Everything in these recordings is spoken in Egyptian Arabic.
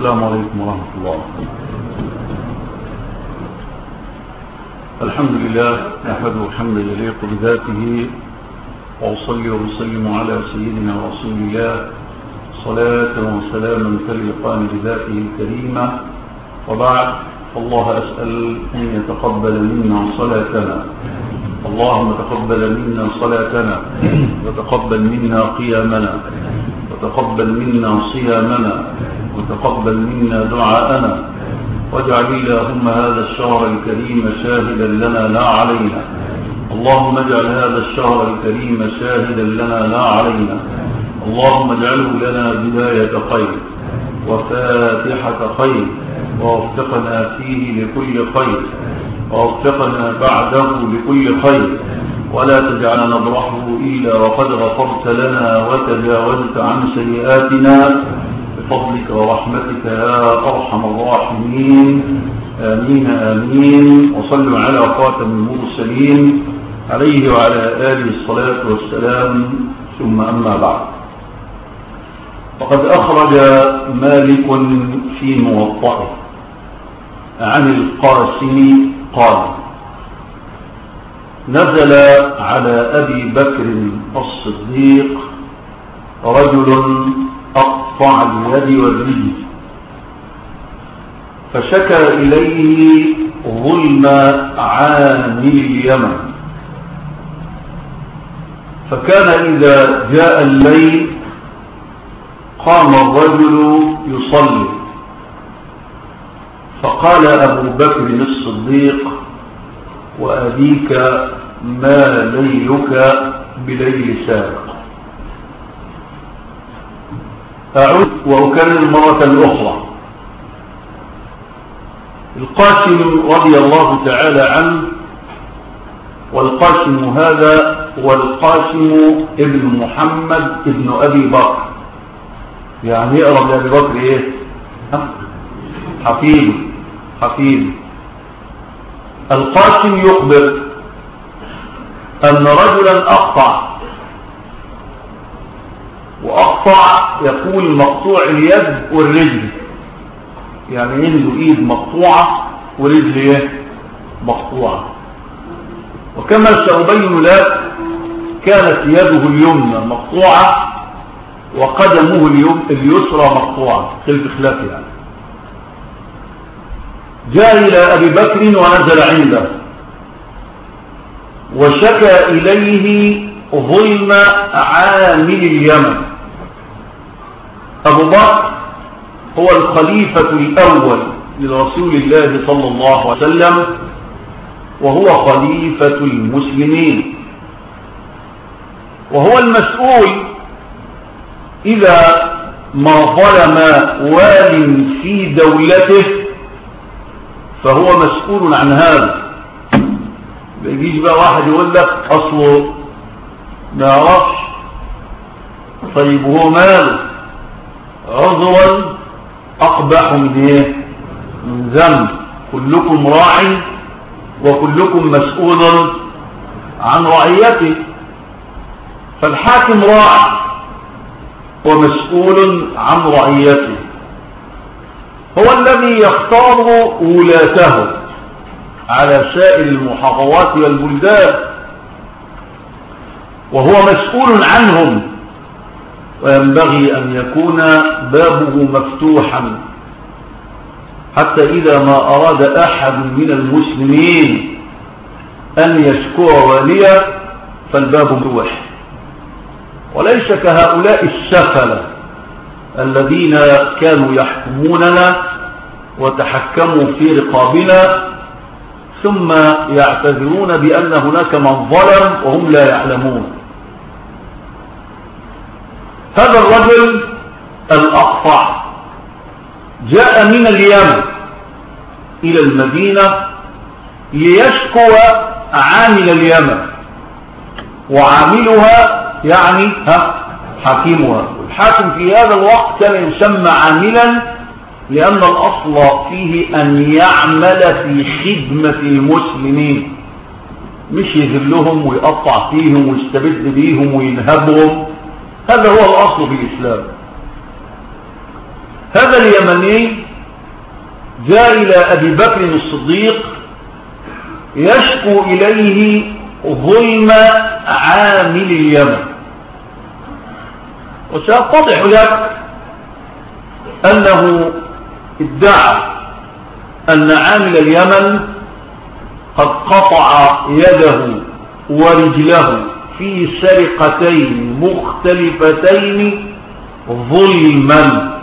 السلام عليكم ورحمة الله الحمد لله نحمده حمدا يليق بذاته وأصلي وأسلم على سيدنا رسول الله صلاة وسلاما تليقان بذاته الكريمة وبعد الله أسأل أن يتقبل منا صلاتنا اللهم تقبل منا صلاتنا وتقبل منا قيامنا وتقبل منا صيامنا وتقبل منا دعاءنا واجعل اللهم هذا الشهر الكريم شاهدا لنا لا علينا اللهم اجعل هذا الشهر الكريم شاهدا لنا لا علينا اللهم اجعله لنا بداية خير وفاتحة خير ووفقنا فيه لكل خير ووفقنا بعده لكل خير ولا تجعلنا نبرحه إلا وقد غفرت لنا وتجاوزت عن سيئاتنا بفضلك ورحمتك يا أرحم الراحمين آمين آمين وصلوا على خاتم المرسلين عليه وعلى آله الصلاة والسلام ثم أما بعد فقد أخرج مالك في موطئه عن القاسم قال نزل على أبي بكر الصديق رجل أقطع اليد والرجل فشكى إليه ظلم عامل اليمن فكان إذا جاء الليل قام الرجل يصلي فقال أبو بكر الصديق وأبيك ما ليلك بليل سابق أعود وأكرر مرة أخرى القاسم رضي الله تعالى عنه والقاسم هذا هو القاسم ابن محمد ابن أبي بكر يعني يقرب لأبي بكر إيه حفيد حفيد القاسم يخبر أن رجلا أقطع وأقطع يقول مقطوع اليد والرجل يعني عنده إيد مقطوعة ورجل إيه مقطوعة وكما سأبين لك كانت يده اليمنى مقطوعة وقدمه اليسرى مقطوعة خلف خلاف يعني جاء إلى أبي بكر ونزل عنده وشكى إليه ظلم عامل اليمن أبو بكر هو الخليفة الأول لرسول الله صلى الله عليه وسلم وهو خليفة المسلمين وهو المسؤول إذا ما ظلم وال في دولته فهو مسؤول عن هذا بيجيش بقى واحد يقول لك أصله ما يعرفش طيب هو ماله عذرا أقبح من إيه من ذنب كلكم راع وكلكم مسؤول عن رعيته فالحاكم راع ومسؤول عن رعيته هو الذي يختار ولاته على سائر المحافظات والبلدان وهو مسؤول عنهم وينبغي أن يكون بابه مفتوحا حتى إذا ما أراد أحد من المسلمين أن يشكو واليا فالباب مفتوح وليس كهؤلاء السفلة الذين كانوا يحكموننا وتحكموا في رقابنا ثم يعتذرون بأن هناك من ظلم وهم لا يعلمون هذا الرجل الأقطع جاء من اليمن إلى المدينة ليشكو عامل اليمن وعاملها يعني ها حكيمها والحاكم في هذا الوقت كان يسمى عاملا لأن الأصل فيه أن يعمل في خدمة المسلمين مش يذلهم ويقطع فيهم ويستبد بيهم وينهبهم هذا هو الأصل في الإسلام هذا اليمني جاء إلى أبي بكر الصديق يشكو إليه ظلم عامل اليمن وسأتضح لك أنه ادعى أن عامل اليمن قد قطع يده ورجله في سرقتين مختلفتين ظلما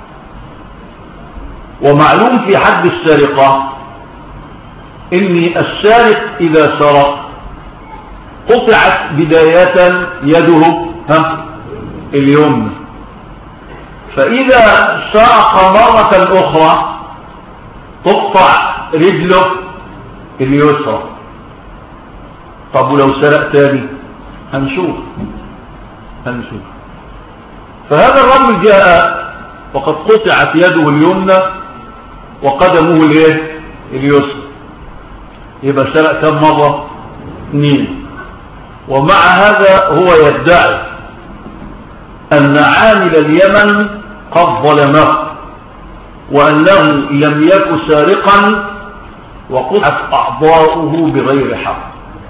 ومعلوم في حد السرقة ان السارق اذا سرق قطعت بداية يده ها اليمنى فاذا سرق مرة اخرى تقطع رجله اليسرى طب ولو سرق تاني هنشوف هنشوف فهذا الرجل جاء وقد قطعت يده اليمنى وقدمه الايه اليسرى يبقى سرق كم مرة اثنين ومع هذا هو يدعي أن عامل اليمن قد ظلمه وأنه لم يكن سارقا وقطعت أعضاؤه بغير حق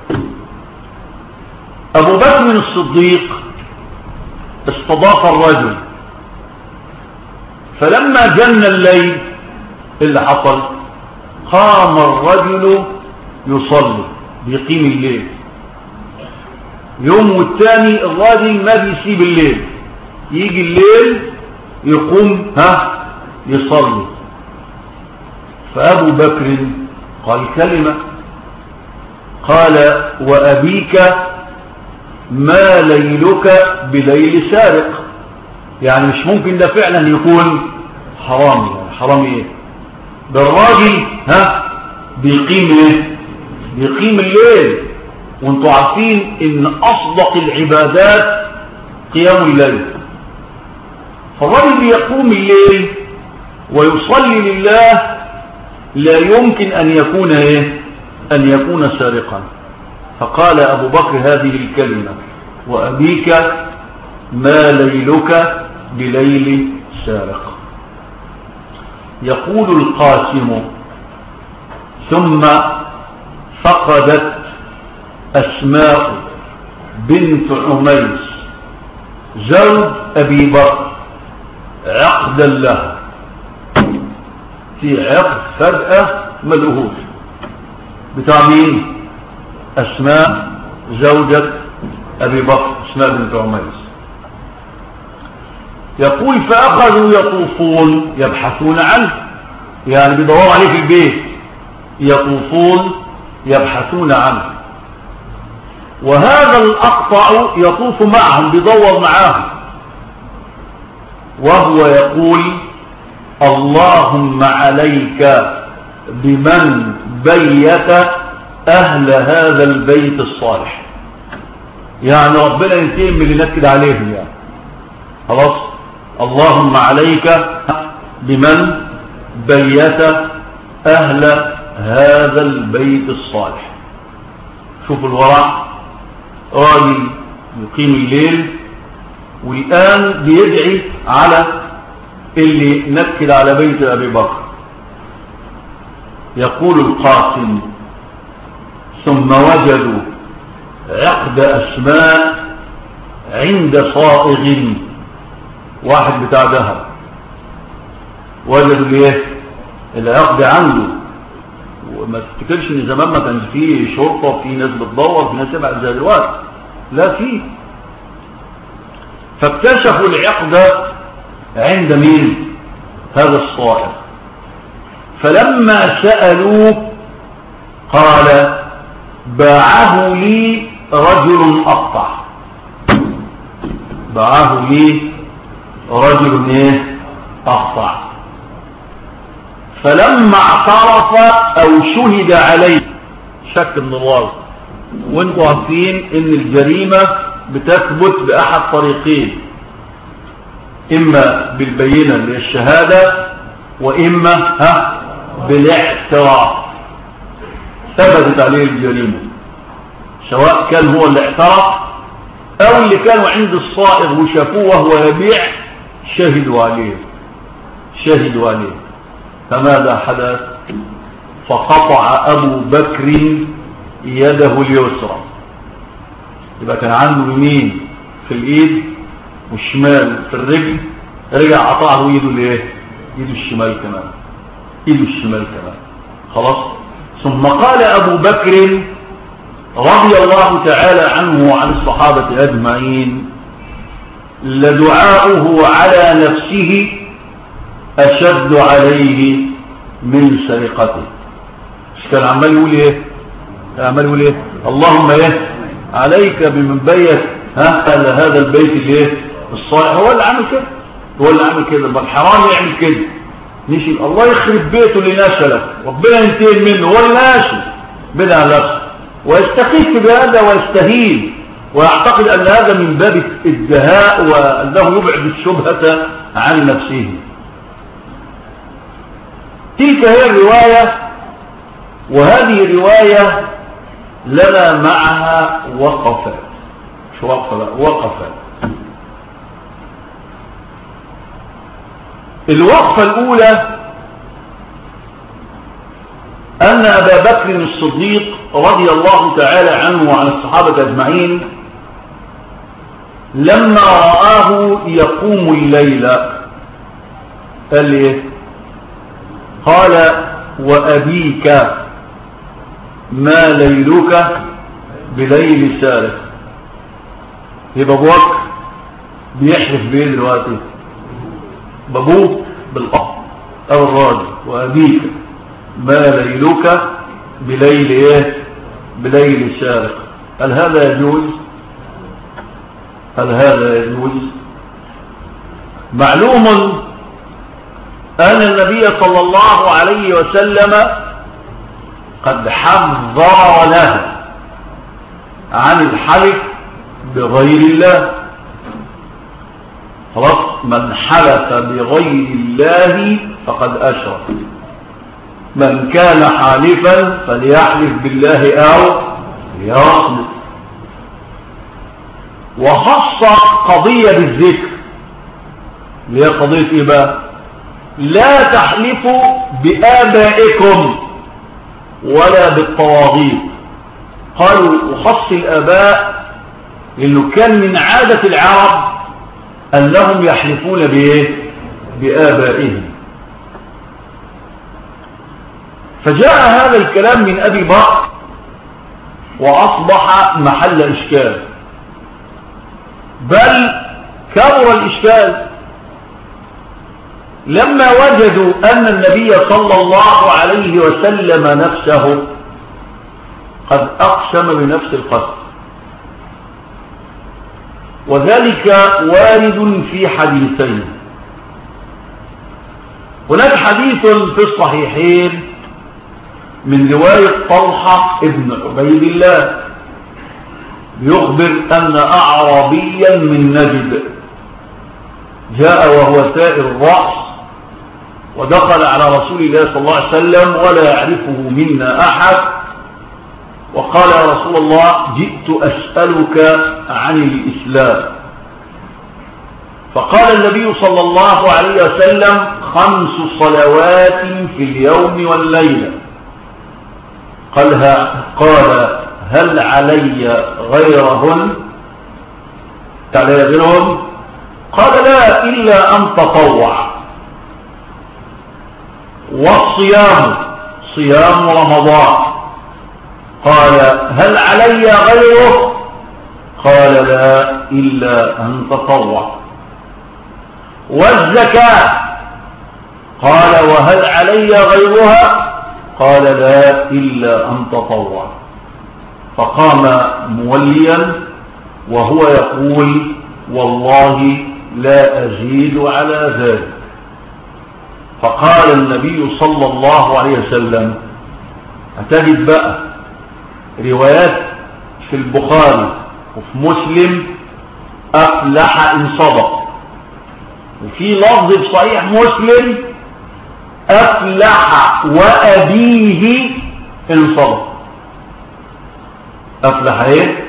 أبو بكر الصديق استضاف الرجل فلما جن الليل اللي حصل قام الرجل يصلي بيقيم الليل يوم والتاني الراجل ما بيسيب الليل يجي الليل يقوم ها يصلي فأبو بكر قال كلمة قال وأبيك ما ليلك بليل سارق يعني مش ممكن ده فعلا يكون حرامي حرامي ايه ده الراجل ها بيقيم ايه بيقيم الليل وانتوا عارفين ان اصدق العبادات قيام الليل فالراجل بيقوم الليل ويصلي لله لا يمكن ان يكون ايه ان يكون سارقا فقال ابو بكر هذه الكلمة وابيك ما ليلك بليل سارق يقول القاسم ثم فقدت أسماء بنت عميس زوج أبي بكر عقدا له في عقد فجأة ملهوف بتاع مين أسماء زوجة أبي بكر أسماء بنت عميس يقول فأخذوا يطوفون يبحثون عنه يعني بيدوروا عليه في البيت يطوفون يبحثون عنه وهذا الأقطع يطوف معهم بيدور معاهم وهو يقول اللهم عليك بمن بيت أهل هذا البيت الصالح يعني ربنا ينتقم من اللي نكد عليهم يعني خلاص اللهم عليك بمن بيت أهل هذا البيت الصالح شوف الورع راجل يقيم الليل والآن بيدعي على اللي نكد على بيت أبي بكر يقول القاسم ثم وجدوا عقد أسماء عند صائغ واحد بتاع ذهب وجدوا ليه العقد عنده وما تفتكرش ان زمان ما كانش فيه شرطه في ناس بتدور في ناس يبعد زي دلوقتي لا في فاكتشفوا العقد عند مين هذا الصائغ فلما سألوه قال باعه لي رجل أقطع باعه لي رجل ايه أقطع فلما اعترف أو شهد عليه شك من الله وانتوا عارفين ان الجريمة بتثبت بأحد طريقين إما بالبينة للشهادة وإما ها بالاعتراف ثبتت عليه الجريمة سواء كان هو اللي اعترف أو اللي كانوا عند الصائغ وشافوه وهو يبيع شهدوا عليه شهدوا عليه فماذا حدث فقطع أبو بكر يده اليسرى يبقى كان عنده يمين في الإيد والشمال في الرجل رجع قطعه ايده الايه ايده الشمال كمان ايده الشمال كمان خلاص ثم قال ابو بكر رضي الله تعالى عنه وعن الصحابة اجمعين لدعاؤه على نفسه اشد عليه من سرقته مش كان عمال يقول ايه عمال يقول ايه اللهم ايه عليك بمن بيت ها هذا البيت الايه الصالح هو اللي عامل كده هو اللي عامل كده ما الحرام يعمل كده نشي الله يخرب بيته اللي نشله ربنا ينتهي منه هو اللي ناشل بدع نفسه ويستخف بهذا ويستهين ويعتقد أن هذا من باب الدهاء وأنه يبعد الشبهة عن نفسه تلك هي الرواية وهذه الرواية لنا معها وقفات شو وقفة وقفات الوقفة الأولى أن أبا بكر الصديق رضي الله تعالى عنه وعن الصحابة أجمعين لما رآه يقوم الليل قال لي قال وأبيك ما ليلك بليل سارق يبقى بوك بيحلف بيه دلوقتي بابوك بالأب أو الراجل وأبيك ما ليلك بليل إيه بليل سارق هل هذا يجوز هل هذا يجوز معلوم أن النبي صلى الله عليه وسلم قد حذر له عن الحلف بغير الله خلاص من حلف بغير الله فقد أشرك من كان حالفا فليحلف بالله أو ليصمت وخص قضية بالذكر اللي هي قضية إيه بقى لا تحلفوا بآبائكم ولا بالطواغيت قالوا وخص الآباء لأنه كان من عادة العرب أنهم يحلفون بإيه بآبائهم فجاء هذا الكلام من أبي بكر وأصبح محل إشكال بل كبر الإشكال لما وجدوا أن النبي صلى الله عليه وسلم نفسه قد أقسم بنفس القتل وذلك وارد في حديثين هناك حديث في الصحيحين من رواية طلحة ابن عبيد الله يخبر أن أعرابيا من نجد جاء وهو سائر الرأس ودخل على رسول الله صلى الله عليه وسلم ولا يعرفه منا أحد وقال يا رسول الله جئت أسألك عن الإسلام فقال النبي صلى الله عليه وسلم خمس صلوات في اليوم والليلة قالها قال هل علي غيرهن تعالى غيرهم قال لا إلا أن تطوع والصيام صيام رمضان قال هل علي غيره قال لا إلا أن تطوع والزكاة قال وهل علي غيرها قال لا إلا أن تطوع فقام موليا وهو يقول والله لا أزيد على ذلك فقال النبي صلى الله عليه وسلم هتجد بقى روايات في البخاري وفي مسلم أفلح إن صدق وفي لفظ في صحيح مسلم أفلح وأبيه إن صدق أفلح إيه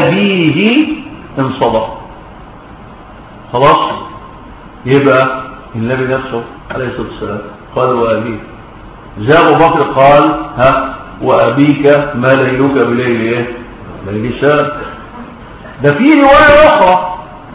وأبيه إن صدق خلاص يبقى النبي نفسه عليه الصلاة والسلام قال وأبيك جاء أبو بكر قال ها وأبيك ما ليلك بليل إيه ليل شاب ده في رواية أخرى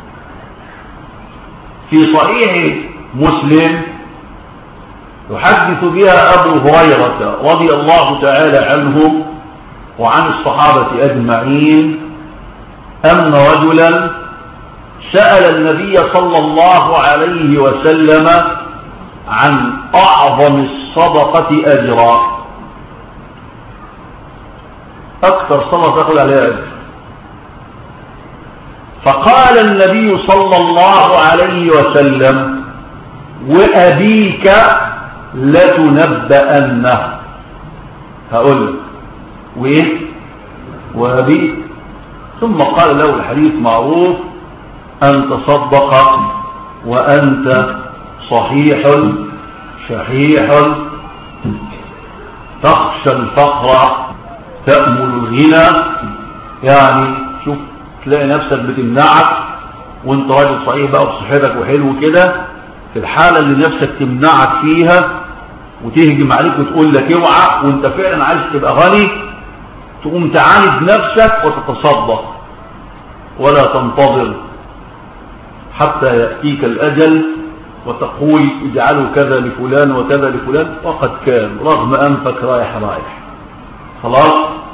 في صحيح مسلم يحدث بها أبو هريرة رضي الله تعالى عنه وعن الصحابة أجمعين أن رجلا سأل النبي صلى الله عليه وسلم عن أعظم الصدقة أجرا أكثر صدقة تقول عليها أجر فقال النبي صلى الله عليه وسلم وأبيك لتنبأنه هقول لك وإيه وأبيك ثم قال له الحديث معروف أن تصدق وأنت صحيح شحيح تخشى الفقر تأمل الغنى يعني شوف تلاقي نفسك بتمنعك وانت راجل صحيح بقى بصحتك وحلو كده في الحالة اللي نفسك تمنعك فيها وتهجم عليك وتقول لك اوعى وانت فعلا عايز تبقى غني تقوم تعالج نفسك وتتصدق ولا تنتظر حتى يأتيك الأجل وتقول اجعلوا كذا لفلان وكذا لفلان وقد كان رغم أنفك رايح رايح خلاص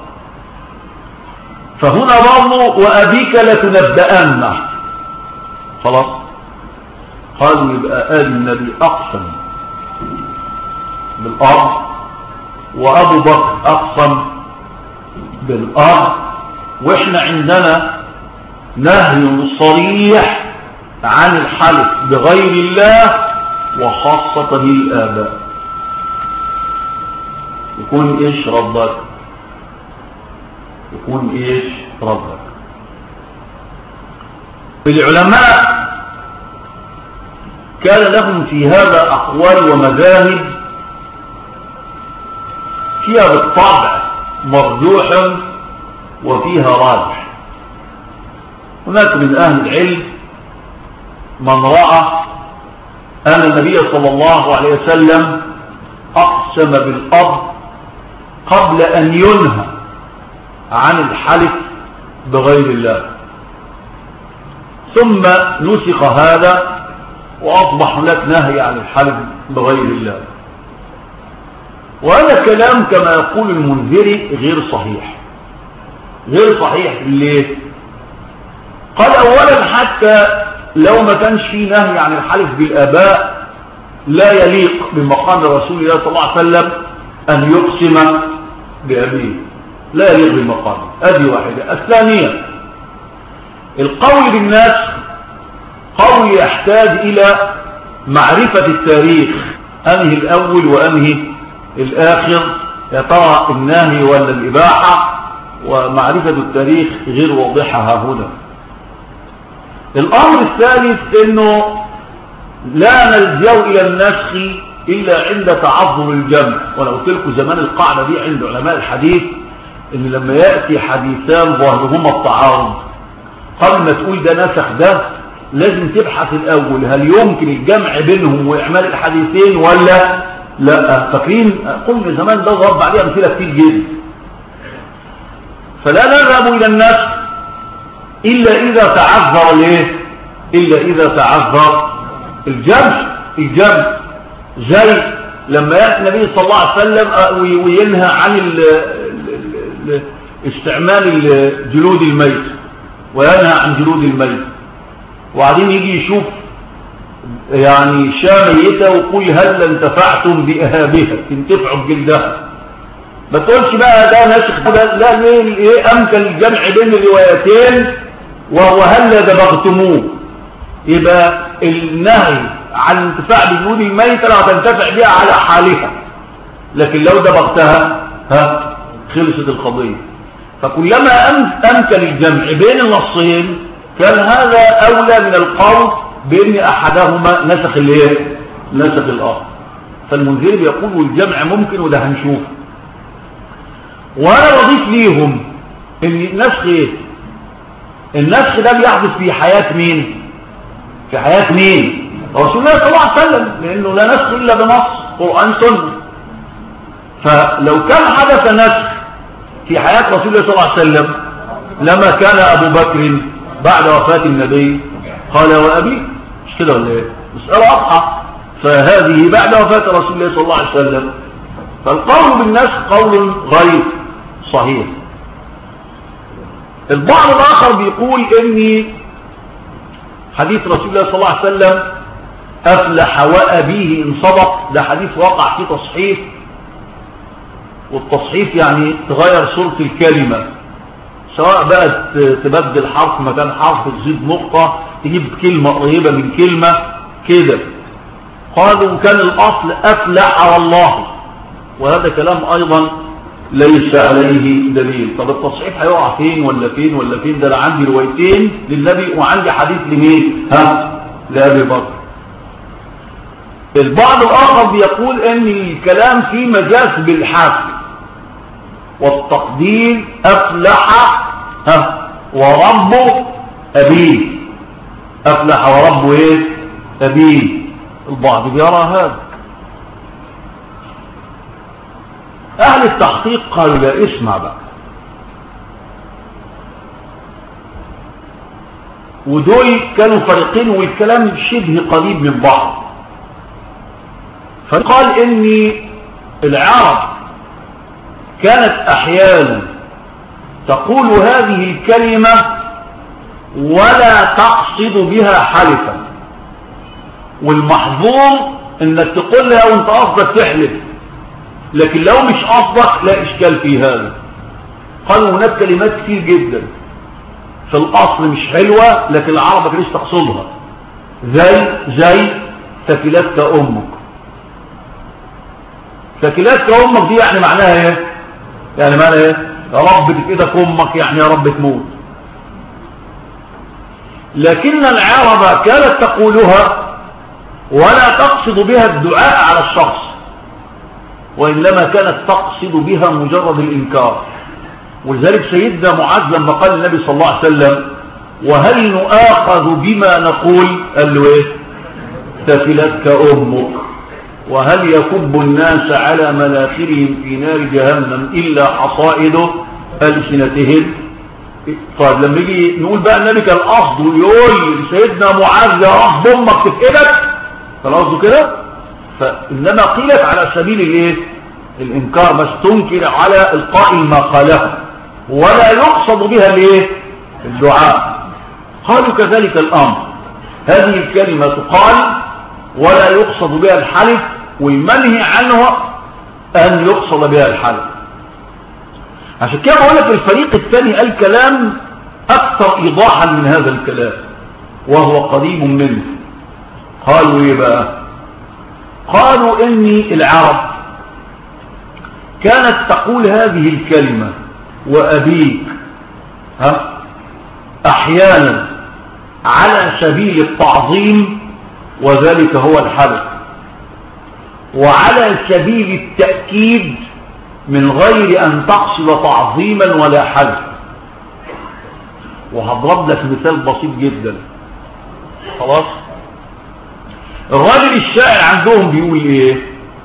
فهنا برضو وأبيك لتنبأن خلاص قالوا يبقى آل النبي أقسم بالأرض وأبو بكر أقسم بالأرض وإحنا عندنا نهي صريح عن الحلف بغير الله وخاصة الآباء يكون إيش ردك يكون إيش ردك العلماء كان لهم في هذا أقوال ومذاهب فيها بالطبع مرجوح وفيها راجح هناك من أهل العلم من رأى أن النبي صلى الله عليه وسلم أقسم بالأرض قبل أن ينهى عن الحلف بغير الله ثم نسخ هذا وأصبح هناك نهي عن الحلف بغير الله وهذا كلام كما يقول المنذري غير صحيح غير صحيح ليه قال أولا حتى لو ما كانش فيه نهي عن الحلف بالآباء لا يليق بمقام رسول الله صلى الله عليه وسلم أن يقسم بأبيه لا يليق بالمقام هذه واحدة الثانية القول بالناس قول يحتاج إلى معرفة التاريخ أنهي الأول وأنهي الآخر يا ترى الناهي ولا الإباحة ومعرفة التاريخ غير واضحة ها هنا الأمر الثالث أنه لا نلجأ إلى النسخ إلا عند تعظم الجمع ولو قلت لكم زمان القاعدة دي عند علماء الحديث إن لما يأتي حديثان ظاهرهما التعارض قبل ما تقول ده نسخ ده لازم تبحث الأول هل يمكن الجمع بينهم وإعمال الحديثين ولا لا فاكرين قلنا زمان ده ضرب عليه أمثلة كتير جدا فلا نذهب إلى النسخ إلا إذا تعذر ليه إلا إذا تعذر الجمع الجمع زي لما يأتي النبي صلى الله عليه وسلم وينهى عن ال ال ال استعمال جلود الميت وينهى عن جلود الميت وبعدين يجي يشوف يعني شاة ميتة ويقول هل انتفعتم بإهابها تنتفعوا بجلدها ما تقولش بقى ده ناسخ لا ليه ايه امكن الجمع بين الروايتين وهو هل دبغتموه يبقى النهي عن الانتفاع بجلود الميتة لا تنتفع بها على حالها لكن لو دبغتها ها خلصت القضية فكلما أمكن الجمع بين النصين كان هذا أولى من القول بأن أحدهما نسخ الايه نسخ الآخر فالمنذر بيقول الجمع ممكن وده هنشوف وأنا بضيف ليهم ان النسخ ايه النسخ ده بيحدث في حياة مين في حياة مين رسول الله صلى الله عليه وسلم لأنه لا نسخ إلا بنص قرآن سنة فلو كان حدث نسخ في حياة رسول الله صلى الله عليه وسلم لما كان أبو بكر بعد وفاة النبي قال وأبي مش كده ولا ايه مسألة واضحة فهذه بعد وفاة رسول الله صلى الله عليه وسلم فالقول بالنسخ قول غير صحيح البعض الآخر بيقول إن حديث رسول الله صلى الله عليه وسلم أفلح وأبيه إن صدق ده حديث وقع فيه تصحيف والتصحيف يعني تغير صورة الكلمة سواء بقى تبدل حرف مكان حرف تزيد نقطة تجيب كلمة قريبة من كلمة كده قالوا كان الأصل أفلح والله وهذا كلام أيضا ليس عليه دليل طب التصحيح هيقع فين ولا فين ولا فين ده انا عندي روايتين للنبي وعندي حديث لمين ها لأبي بكر البعض الآخر بيقول ان الكلام فيه مجاز بالحافل والتقدير أفلح ها ورب أبيه أفلح ورب إيه أبيه البعض بيرى هذا أهل التحقيق قالوا لا اسمع بقى ودول كانوا فريقين والكلام شبه قريب من بعض فقال ان العرب كانت احيانا تقول هذه الكلمة ولا تقصد بها حلفا والمحظور انك تقولها وانت قصدك تحلف لكن لو مش قصدك لا اشكال في هذا قالوا هناك كلمات كتير جدا في الاصل مش حلوة لكن العرب كانش تقصدها زي زي ثكلتك امك ثكلتك امك دي يعني معناها ايه يعني معناها ايه يا رب تفيدك امك يعني يا رب تموت لكن العرب كانت تقولها ولا تقصد بها الدعاء على الشخص وإنما كانت تقصد بها مجرد الإنكار ولذلك سيدنا معاذ لما قال النبي صلى الله عليه وسلم وهل نؤاخذ بما نقول قال له ايه تفلتك أمك وهل يكب الناس على مناخرهم في نار جهنم إلا حصائد ألسنتهم طيب لما يجي نقول بقى النبي كان قصده يقول لسيدنا معاذ يا رب امك تفقدك كان قصده كده فإنما قيلت على سبيل الايه الإنكار بس تنكر على القائل ما قاله ولا يقصد بها الايه الدعاء قالوا كذلك الأمر هذه الكلمة تقال ولا يقصد بها الحلف والمنهي عنه أن يقصد بها الحلف عشان كده بقول لك الفريق الثاني قال كلام أكثر إيضاحا من هذا الكلام وهو قريب منه قالوا إيه بقى قالوا إني العرب كانت تقول هذه الكلمة وأبيك ها أحيانا على سبيل التعظيم وذلك هو الحلف وعلى سبيل التأكيد من غير أن تقصد تعظيما ولا حلف وهضرب لك مثال بسيط جدا خلاص الراجل الشاعر عندهم بيقول ايه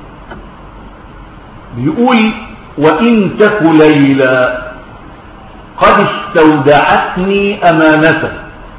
بيقول وإن تك ليلى قد استودعتني أمانته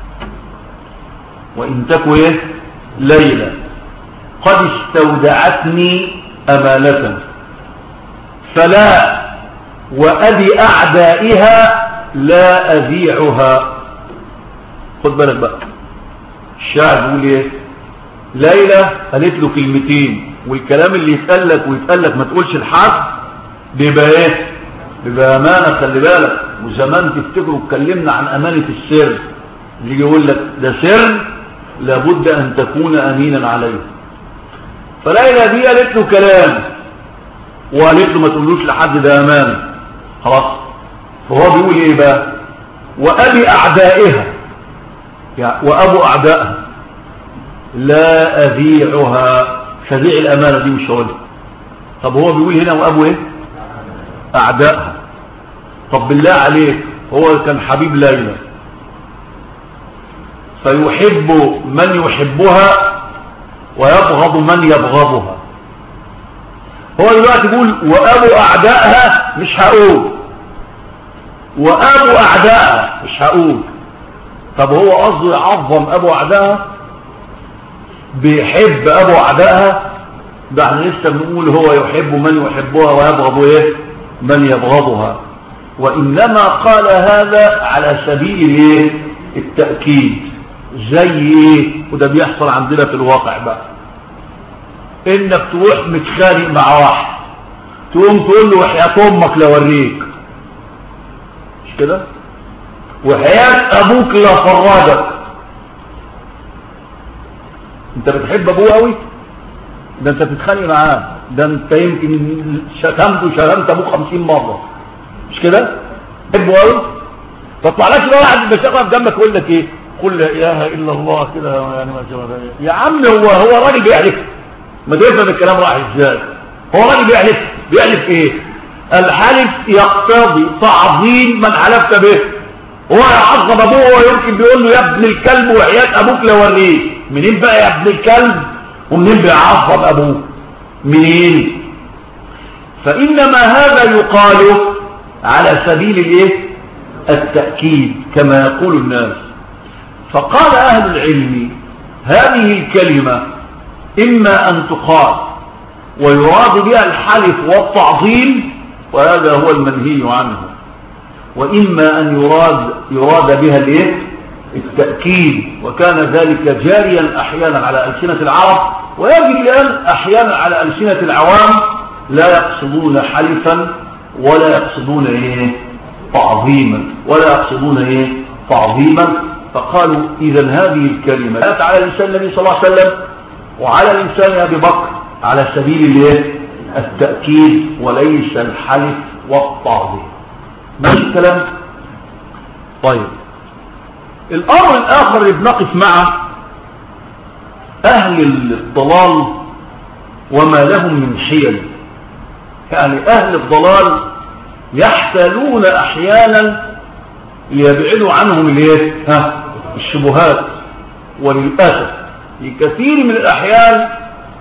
وإن تك ايه ليلى قد استودعتني أمانة فلا وأبي أعدائها لا أذيعها خد بالك بقى الشاعر بيقول ايه ليلى قالت له كلمتين والكلام اللي يتقال لك ويتقال لك ما تقولش لحد بيبقى ايه بيبقى امانه خلي بالك وزمان تفتكروا اتكلمنا عن امانه السر اللي يقول لك ده سر لابد ان تكون امينا عليه فليلى دي قالت له كلام وقالت له ما تقولوش لحد ده امانه خلاص فهو بيقول ايه بقى وابي اعدائها يعني وابو اعدائها لا اذيعها فذيع الامانه دي مش هقولها طب هو بيقول هنا وابو ايه اعدائها طب بالله عليك هو كان حبيب ليلى فيحب من يحبها ويبغض من يبغضها هو دلوقتي يقول وابو اعدائها مش هقول وابو اعدائها مش هقول طب هو قصده يعظم ابو اعدائها بيحب ابو اعدائها ده احنا لسه بنقول هو يحب من يحبها ويبغض ايه من يبغضها وانما قال هذا على سبيل الايه التاكيد زي ايه وده بيحصل عندنا في الواقع بقى انك تروح متخانق مع واحد تقوم تقول له وحياة امك لوريك مش كده وحياة ابوك لفرادك انت بتحب ابوه قوي ده انت بتتخانق معاه ده انت يمكن شتمت وشتمت ابوه 50 مره مش كده تحبه قوي تطلع لك كده واحد بيشتغل جنبك يقول لك ايه قل لا اله الا الله كده يعني ما شاء الله يا عم هو هو راجل بيحلف ما تفهم الكلام راح ازاي هو راجل بيحلف بيحلف ايه الحلف يقتضي تعظيم من حلفت به هو يعظم ابوه ويمكن بيقول له يا ابن الكلب وحياة ابوك لوريه منين بقى يا ابن الكلب ومنين بيعظم ابوه منين فانما هذا يقال على سبيل الايه التأكيد كما يقول الناس فقال اهل العلم هذه الكلمة اما ان تقال ويراد بها الحلف والتعظيم وهذا هو المنهي عنه وإما أن يراد, يراد بها الايه التأكيد وكان ذلك جاريا أحيانا على ألسنة العرب ويجري الآن أحيانا على ألسنة العوام لا يقصدون حلفا ولا يقصدون إيه تعظيما ولا يقصدون إيه تعظيما فقالوا إذا هذه الكلمة جاءت على لسان النبي صلى الله عليه وسلم وعلى لسان أبي بكر على سبيل الايه التأكيد وليس الحلف والتعظيم ماشي الكلام طيب الامر الاخر اللي بنقف معه اهل الضلال وما لهم من حيل يعني اهل الضلال يحتالون احيانا ليبعدوا عنهم الايه ها الشبهات وللاسف في كثير من الاحيان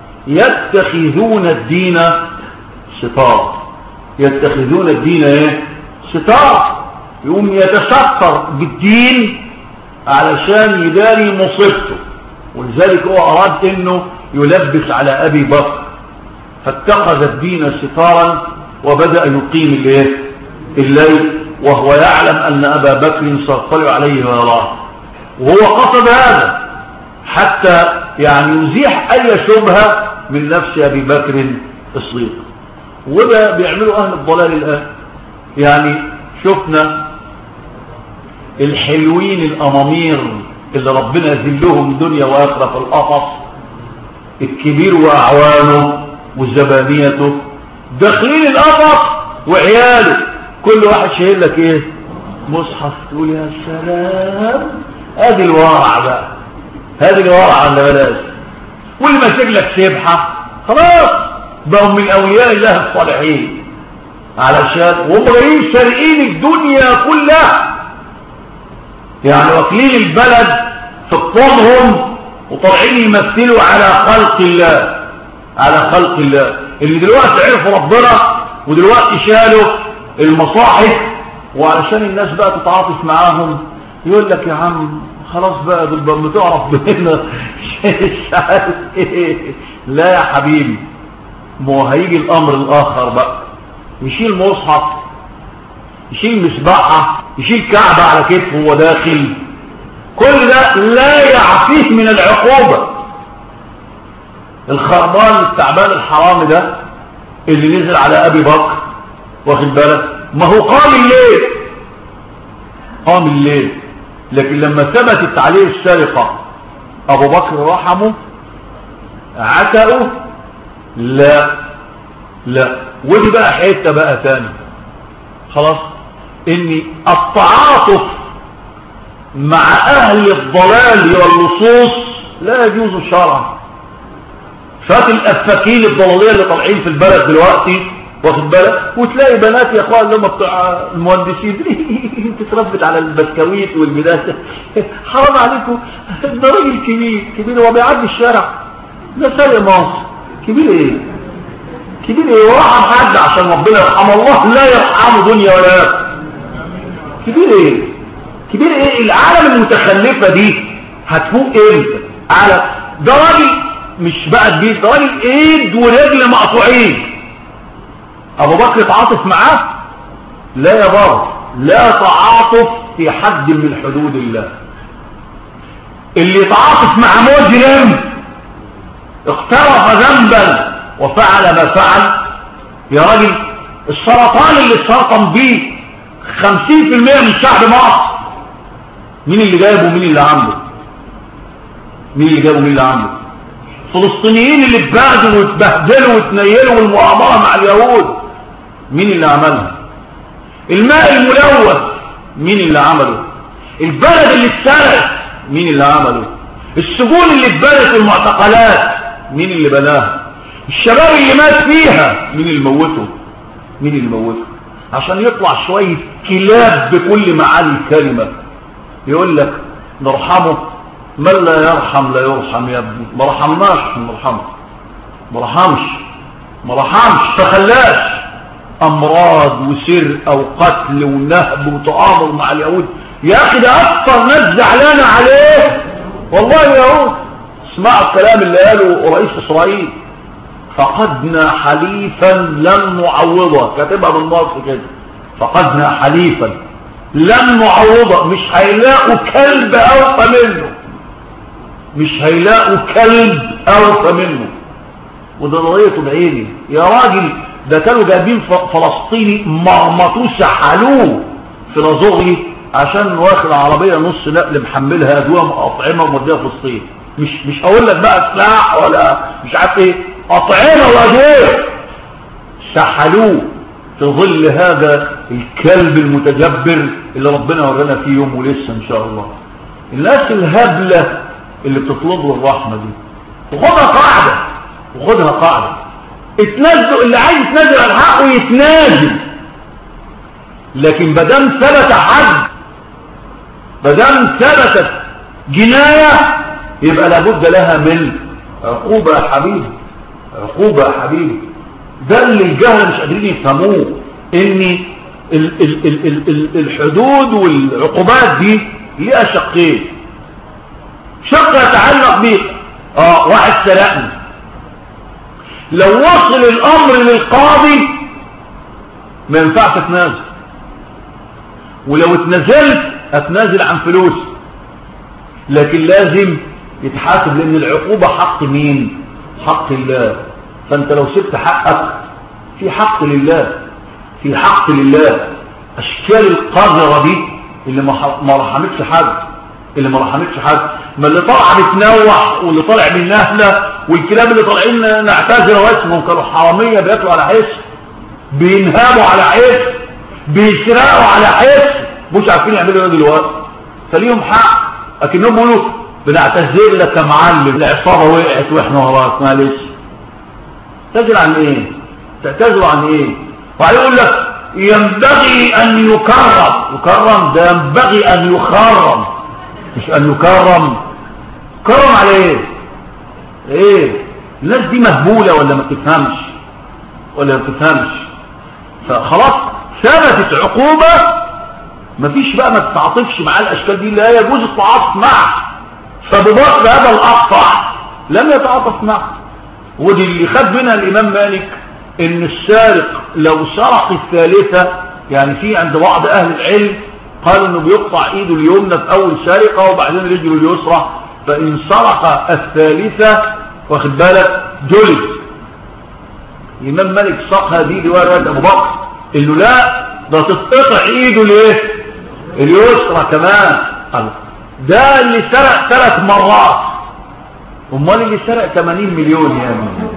يتخذون الدين ستار يتخذون الدين ايه ستار يقوم يتستر بالدين علشان يداري مصيبته ولذلك هو أراد أنه يلبس على أبي بكر فاتخذ الدين ستارا وبدأ يقيم الليل الليل وهو يعلم أن أبا بكر سيطلع عليه ويراه وهو قصد هذا حتى يعني يزيح أي شبهة من نفس أبي بكر الصديق وده بيعملوا أهل الضلال الآن يعني شفنا الحلوين الأمامير اللي ربنا يذلهم دنيا وآخرة في القفص الكبير وأعوانه وزبانيته داخلين القفص وعياله كل واحد شايل لك ايه مصحف تقول يا سلام ادي الورع بقى هذه الورع اللي بلاش واللي ماسك لك سبحه خلاص بقوا من اولياء الله الصالحين علشان وهم جايين سارقين الدنيا كلها يعني واكلين البلد في طولهم وطالعين يمثلوا على خلق الله على خلق الله اللي دلوقتي عرفوا ربنا ودلوقتي شالوا المصاحف وعلشان الناس بقى تتعاطف معاهم يقول لك يا عم خلاص بقى دول بتعرف بينا لا يا حبيبي ما هو هيجي الامر الاخر بقى يشيل مصحف يشيل مسبحة يشيل كعبة على كتفه وهو داخل كل ده لا يعفيه من العقوبة الخربان التعبان الحرامي ده اللي نزل على ابي بكر واخد بالك ما هو قام الليل قام الليل لكن لما ثبتت عليه السرقة ابو بكر رحمه عتقه لا لا ودي بقى حتة بقى تاني خلاص ان التعاطف مع اهل الضلال واللصوص لا يجوز شرعا فات الافاكين الضلاليه اللي طالعين في البلد دلوقتي واخد بالك وتلاقي بنات يا اخوان اللي هم بتوع المهندسين انت تربت على البسكويت والبدايه حرام عليكم ده راجل كبير كبير هو بيعدي الشارع ده سرق مصر كبير ايه كبير ايه ورحم حد عشان ربنا يرحم الله لا يرحمه دنيا ولا آخرة كبير ايه كبير ايه العالم المتخلفة دي هتفوق امتى على ده راجل مش بقى كبير ده راجل ايد ورجل مقطوعين ابو بكر تعاطف معاه لا يا بابا لا تعاطف في حد من حدود الله اللي يتعاطف مع مجرم اقترف ذنبا وفعل ما فعل يا راجل السرطان اللي سرطن بيه خمسين في المية من شعب مصر مين اللي جايبه ومين اللي عامله مين اللي جايبه ومين اللي عامله فلسطينيين اللي اتبهدلوا واتبهدلوا واتنيلوا والمؤامرة مع اليهود مين اللي عملها الماء الملوث مين اللي عمله البلد اللي اتسرقت مين اللي عمله السجون اللي اتبنت المعتقلات مين اللي بناها الشباب اللي مات فيها مين اللي موته مين اللي موته عشان يطلع شوية كلاب بكل معاني الكلمة يقول لك نرحمه من لا يرحم لا يرحم يا ابني ما رحمناش ما رحمش ما رحمش ما رحمش فخلاش امراض وسرقه وقتل ونهب وتآمر مع اليهود يا اخي ده اكثر ناس زعلانه عليه والله اليهود اسمعوا الكلام اللي قاله رئيس اسرائيل فقدنا حليفا لن نعوضه كاتبها بالنص كده فقدنا حليفا لن نعوضه مش هيلاقوا كلب اوفى منه مش هيلاقوا كلب اوفى منه وده رأيته بعيني يا راجل ده كانوا جايبين فلسطيني مرمطوه سحلوه في لازوغلي عشان واخد عربية نص نقل محملها ادوية اطعمة وموديها فلسطين مش مش هقول لك بقى سلاح ولا مش عارف ايه اطعمة وادوية سحلوه في ظل هذا الكلب المتجبر اللي ربنا ورانا فيه يوم ولسه ان شاء الله الناس الهبلة اللي بتطلب له الرحمة دي وخدها قاعدة وخدها قاعدة اتنازلوا اللي عايز يتنازل عن حقه يتنازل لكن بدم ثبت حد بدم ثبتت جناية يبقى لابد لها من عقوبة يا حبيبي عقوبة يا حبيبي ده اللي الجهل مش قادرين يفهموه ان ال ال ال ال ال الحدود والعقوبات دي ليها شقين شق يتعلق بيه اه واحد سرقني لو وصل الامر للقاضي ما ينفعش اتنازل ولو اتنازلت اتنازل عن فلوس لكن لازم يتحاسب لان العقوبة حق مين حق الله فانت لو سبت حقك في حق لله في حق لله اشكال القذرة دي اللي ما رحمتش حد اللي ما رحمتش حد ما اللي طالع بتنوح واللي طالع بالنهلة والكلاب اللي طالعين نعتذر واسمهم كانوا حرامية بياكلوا على حس بينهابوا على حس بيسرقوا على حس مش عارفين يعملوا ايه دلوقتي فليهم حق لكنهم بيقولوا بنعتذر لك يا معلم العصابه وقعت واحنا وراك معلش تعتذر عن ايه تعتذروا عن ايه وهيقول لك ينبغي ان يكرم يكرم ده ينبغي ان يخرم مش ان يكرم كرم على ايه ايه الناس دي مهبولة ولا ما تفهمش ولا ما تفهمش فخلاص ثبتت عقوبة مفيش بقى ما تتعاطفش مع الاشكال دي لا يجوز التعاطف معه فببطل هذا الاقطع لم يتعاطف معه ودي اللي خد منها الامام مالك ان السارق لو سرق الثالثة يعني في عند بعض اهل العلم قالوا انه بيقطع ايده اليمنى في اول سرقة وبعدين رجله اليسرى فان سرق الثالثة واخد بالك جلد الامام مالك ساق هذه رواية ابو بكر انه لا ده تتقطع ايده ليه اليسرى كمان ده اللي سرق ثلاث مرات امال اللي سرق 80 مليون يا ابني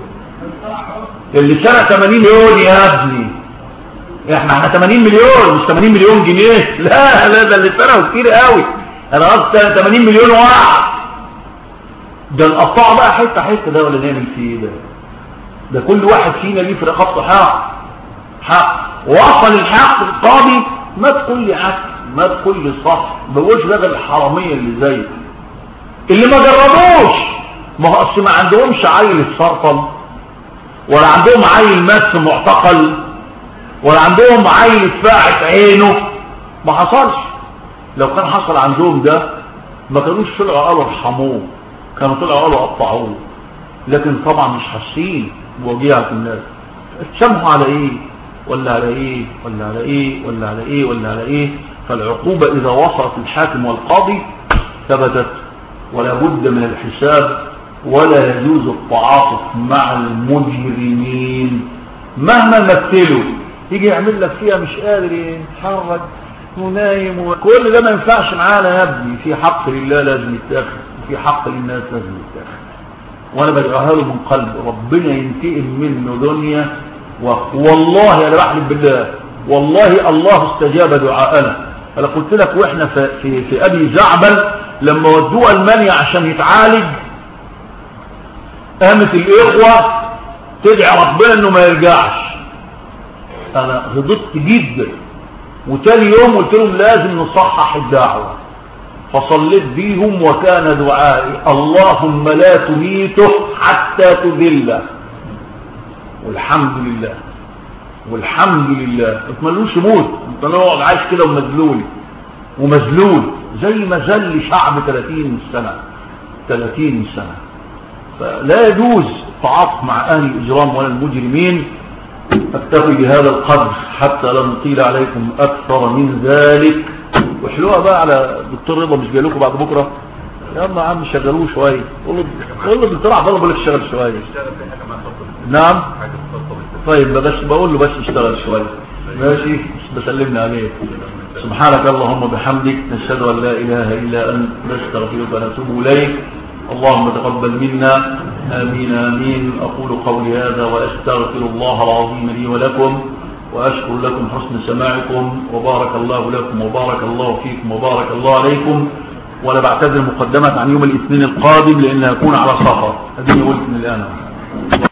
اللي سرق 80 مليون يا ابني احنا احنا 80 مليون مش 80 مليون جنيه لا لا ده اللي سرقوا كتير قوي انا قصدي 80 مليون واحد ده القطاع بقى حته حته ده ولا نعمل فيه ايه ده ده كل واحد فينا ليه في رقبته حق حق وصل الحق القاضي ما تقول لي حق ما تقول لي صح ما بقولش بقى الحراميه اللي زيك اللي ما جربوش ما هو اصل ما عندهمش عيل اتسرطن ولا عندهم عيل مات في معتقل ولا عندهم عيل اتفاعت عينه ما حصلش لو كان حصل عندهم ده ما كانوش طلعوا قالوا ارحموه كانوا طلعوا قالوا قطعوه لكن طبعا مش حاسين بوجيعة الناس اتسامحوا على ايه ولا على ايه ولا على ايه ولا على ايه ولا على ايه فالعقوبة اذا وصلت الحاكم والقاضي ثبتت ولا بد من الحساب ولا يجوز التعاطف مع المجرمين مهما مثلوا يجي يعمل لك فيها مش قادر يتحرك ونايم وكل ده ما ينفعش معانا يا ابني في حق لله لازم يتاخد وفي حق للناس لازم يتاخد وانا بدعوها له من قلب ربنا ينتقم منه دنيا والله انا بحلف بالله والله الله استجاب دعاءنا انا قلت لك واحنا في, في, في ابي زعبل لما ودوه المانيا عشان يتعالج قامت الاخوة تدعي ربنا انه ما يرجعش انا غضبت جدا وتاني يوم قلت لهم لازم نصحح الدعوة فصليت بيهم وكان دعائي اللهم لا تميته حتى تذله والحمد لله والحمد لله اتمنوش يموت انت نقعد عايش كده ومذلول ومذلول زي ما زل شعب 30 سنة 30 سنة فلا يجوز التعاطف مع اهل الاجرام ولا المجرمين اكتفي بهذا القدر حتى لا نطيل عليكم اكثر من ذلك واحلوها بقى على دكتور رضا مش جاي لكم بعد بكره يلا يا عم شغلوه شويه قول له قول له دكتور عبد الله بقول لك اشتغل شويه نعم طيب بس بقول له بس اشتغل شويه ماشي بسلمنا عليه سبحانك اللهم بحمدك نشهد ان لا اله الا انت نستغفرك ونتوب اليك اللهم تقبل منا آمين آمين أقول قولي هذا وأستغفر الله العظيم لي ولكم وأشكر لكم حسن سماعكم وبارك الله لكم وبارك الله فيكم وبارك الله عليكم ولا بعتذر مقدمة عن يوم الاثنين القادم لأنه يكون على سفر هذه قلت من الآن